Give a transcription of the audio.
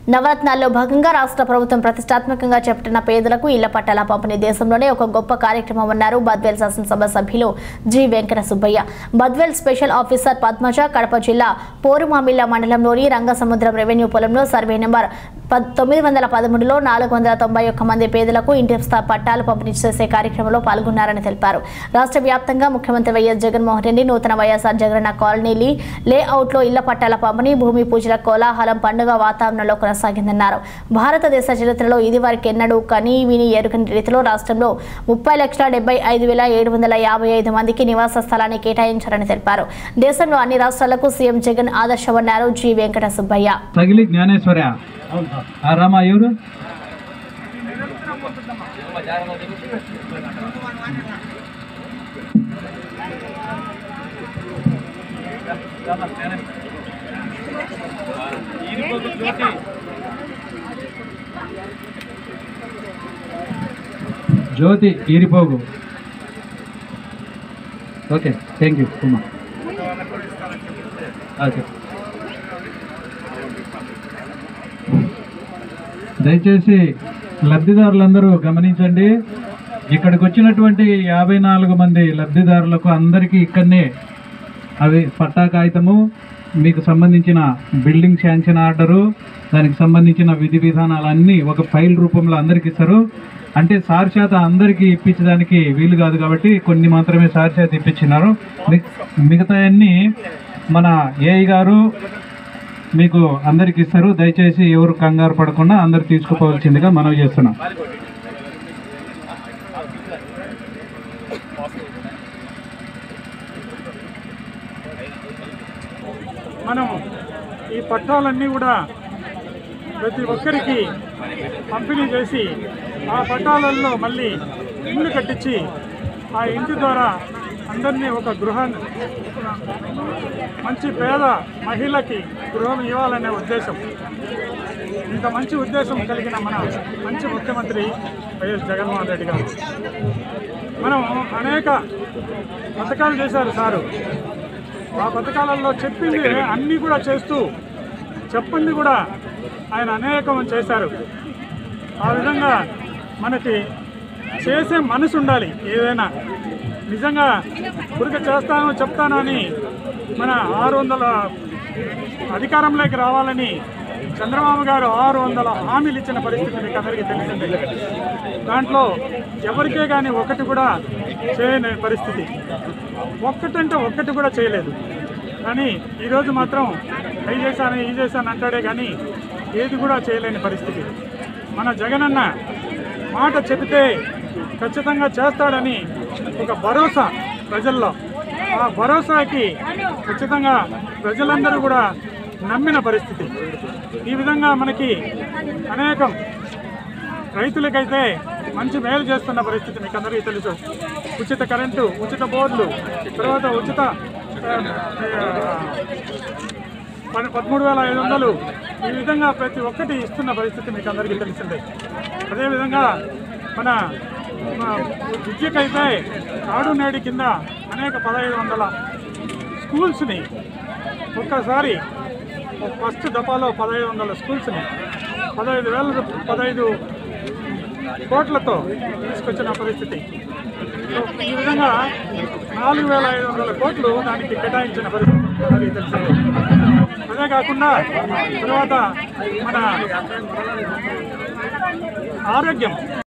నవరత్నాల్లో భాగంగా రాష్ట్ర ప్రభుత్వం ప్రతిష్టాత్మకంగా చేపట్టిన పేదలకు ఇళ్ల పట్టాల పంపిణీ దేశంలోనే ఒక గొప్ప కార్యక్రమం అన్నారు బద్వేల్ శాసనసభ సభ్యులు G Venkata Subbaiah Badvel special officer Padmaja Kadapa జిల్లా పోరుమామిల్ల మండలంలోని రంగసముద్రం రెవెన్యూ పొలంలో సర్వే నెంబర్ పద్- తొమ్మిది వందల పదమూడులో నాలుగు వందల తొంభై ఒక్క మంది పేదలకు ఇంటి స్థా పట్టాలు పంపిణీ చేసే కార్యక్రమంలో పాల్గొన్నారని తెలిపారు రాష్ట్ర వ్యాప్తంగా ముఖ్యమంత్రి వైఎస్ జగన్మోహన్ రెడ్డి నూతన వైఎస్ఆర్ జగనన్న కాలనీలి లేఅవుట్లో ఇళ్ల పట్టాల పంపిణీ భూమి పూజల కోలాహలం పండుగ వాతావరణంలో కొనసాగిందన్నారు భారతదేశ చరిత్రలో ఇదివరకు ఎన్నడూ కని విని ఎరుగని రీతిలో రాష్ట్రంలో ముప్పై లక్షల డెబ్బై ఐదు వేల ఏడు వందల యాభై ఐదు మందికి నివాస స్థలాన్ని కేటాయించారని తెలిపారు దేశంలో అన్ని రాష్ట్రాలకు సీఎం జగన్ ఆదర్శమన్నారు జి వెంకట సుబ్బయ్య తగిలి జ్ఞానేశ్వర ఆ రామా ఎవరు Jyothi Eripogu okay thank you Kumar okay దయచేసి లబ్ధిదారులందరూ గమనించండి ఇక్కడికి వచ్చినటువంటి యాభై నాలుగు మంది లబ్ధిదారులకు అందరికీ ఇక్కడనే అవి పట్టా కాగితము మీకు సంబంధించిన బిల్డింగ్ శాంక్షన్ ఆర్డరు దానికి సంబంధించిన విధి విధానాలన్నీ ఒక ఫైల్ రూపంలో అందరికి ఇస్తారు అంటే సార్ చేత అందరికీ ఇప్పించడానికి వీలు కాదు కాబట్టి కొన్ని మాత్రమే సార్ చేత ఇప్పించినారు మిగతా అన్నీ మన ఏఐ గారు మీకు అందరికి ఇస్తారు దయచేసి ఎవరు కంగారు పడకుండా అందరు తీసుకుపోవాల్సిందిగా మనవి చేస్తున్నాం మనం ఈ పట్టాలన్నీ కూడా ప్రతి ఒక్కరికి పంపిణీ చేసి ఆ పట్టాలలో మళ్ళీ ఇల్లు కట్టించి ఆ ఇంటి ద్వారా అందరినీ ఒక గృహ మంచి పేద మహిళకి గృహం ఇవ్వాలనే ఉద్దేశం ఇంత మంచి ఉద్దేశం కలిగిన మన మంచి ముఖ్యమంత్రి వైఎస్ జగన్మోహన్ రెడ్డి గారు మనం అనేక పథకాలు చేశారు సారు ఆ పథకాలలో చెప్పింది అన్నీ కూడా చేస్తూ చెప్పింది కూడా ఆయన అనేకం చేశారు ఆ విధంగా మనకి చేసే మనసు ఉండాలి ఏదైనా నిజంగా గురిక చేస్తాను చెప్తాను అని మన ఆరు వందల అధికారంలోకి రావాలని చంద్రబాబు గారు ఆరు వందల హామీలు ఇచ్చిన పరిస్థితి మీకు అందరికీ తెలిసిందే దాంట్లో ఎవరికే కానీ ఒకటి కూడా చేయని పరిస్థితి ఒక్కటంటే ఒక్కటి కూడా చేయలేదు కానీ ఈరోజు మాత్రం అవి చేశాను ఈ చేశాను అంటాడే కానీ ఏది కూడా చేయలేని పరిస్థితి మన జగనన్న మాట చెబితే ఖచ్చితంగా చేస్తాడని ఒక భరోసా ప్రజల్లో ఆ భరోసాకి ఖచ్చితంగా ప్రజలందరూ కూడా నమ్మిన పరిస్థితి ఈ విధంగా మనకి అనేకం రైతులకైతే మంచి మేలు చేస్తున్న పరిస్థితి మీకు అందరికీ తెలుసు ఉచిత కరెంటు ఉచిత బోర్లు తర్వాత ఉచిత ఆ, ఆ, పన్- పదమూడు వేల ఐదు వందలు ఈ విధంగా ప్రతి ఒక్కటి ఇస్తున్న పరిస్థితి మీకు అందరికీ తెలిసిందే అదేవిధంగా మన మన విద్యకైతే నాడు నేడు కింద అనేక పదహైదు వందల స్కూల్స్ని ఒక్కసారి ఫస్ట్ దఫాలో పదహైదు వందల స్కూల్స్ని పదహైదు వేల రూ- పదహైదు కోట్లతో తీసుకొచ్చిన పరిస్థితి సో ఈ విధంగా నాలుగు వేల ఐదు వందల కోట్లు దానికి కేటాయించిన పరిస్థితి మనకి తెలిసిందే అదే కాకుండా తర్వాత మన ఆరోగ్యం